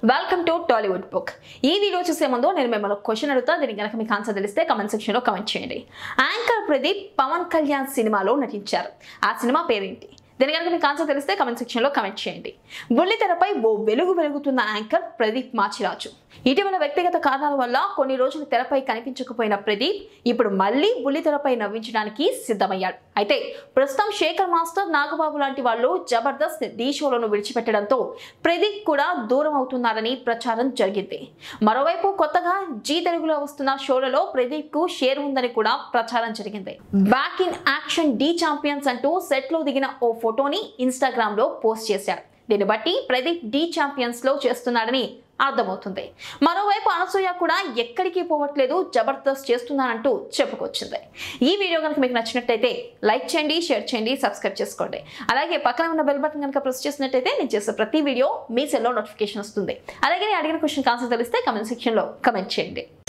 welcome to Tollywood book ఈ video చూసే ముందు నేను మిమ్మల్ని క్వశ్చన్ అడుగుతా దీనికి కనుక మీకు ఆన్సర్ తెలిస్తే కమెంట్ సెక్షన్లో కమెంట్ చేయండి యాంకర్ ప్రదీప్ పవన్ కళ్యాణ్ సినిమాలో నటించారు ఆ సినిమా పేరేంటి దీని కనుక మీకు ఆన్సర్ తెలిస్తే కమెంట్ సెక్షన్లో కమెంట్ చేయండి బుల్లి తెరపై ఓ వెలుగు వెలుగుతున్న యాంకర్ ప్రదీప్ మాచిరాజు ఇటీవల వ్యక్తిగత కారణాల వల్ల కొన్ని రోజులు తెరపై కనిపించకపోయిన ప్రదీప్ ఇప్పుడు మళ్ళీ బుల్లి తెరపై నవ్వించడానికి సిద్ధమయ్యాడు అయితే ప్రస్తుతం శేఖర్ మాస్టర్ నాగబాబు లాంటి వాళ్ళు జబర్దస్త్ ఢీ షోలను విడిచిపెట్టడంతో ప్రదీప్ కూడా దూరం అవుతున్నారని ప్రచారం జరిగింది మరోవైపు కొత్తగా జీ తెలుగులో వస్తున్న షోలలో ప్రదీప్ కు షేర్ ఉందని కూడా ప్రచారం జరిగింది back in action the champions అంటూ సెట్ లో దిగిన ఓ ఫోటోని ఇన్స్టాగ్రామ్ లో పోస్ట్ చేశాడు దీన్ని బట్టి ప్రదీప్ డి ఛాంపియన్స్ లో చేస్తున్నాడని అర్థమవుతుంది మరోవైపు అనసూయ కూడా ఎక్కడికి పోవట్లేదు జబర్దస్త్ చేస్తున్నానంటూ చెప్పుకొచ్చింది ఈ వీడియో కనుక మీకు నచ్చినట్టయితే లైక్ చేయండి షేర్ చేయండి సబ్స్క్రైబ్ చేసుకోండి అలాగే పక్కన ఉన్న బెల్ బటన్ కనుక ప్రెస్ చేసినట్టయితే నేను చేసే ప్రతి వీడియో మీ సెల్లో నోటిఫికేషన్ వస్తుంది అలాగే నేను అడిగిన క్వశ్చన్ ఆన్సర్ తెలిస్తే కమెంట్ సెక్షన్లో కమెంట్ చేయండి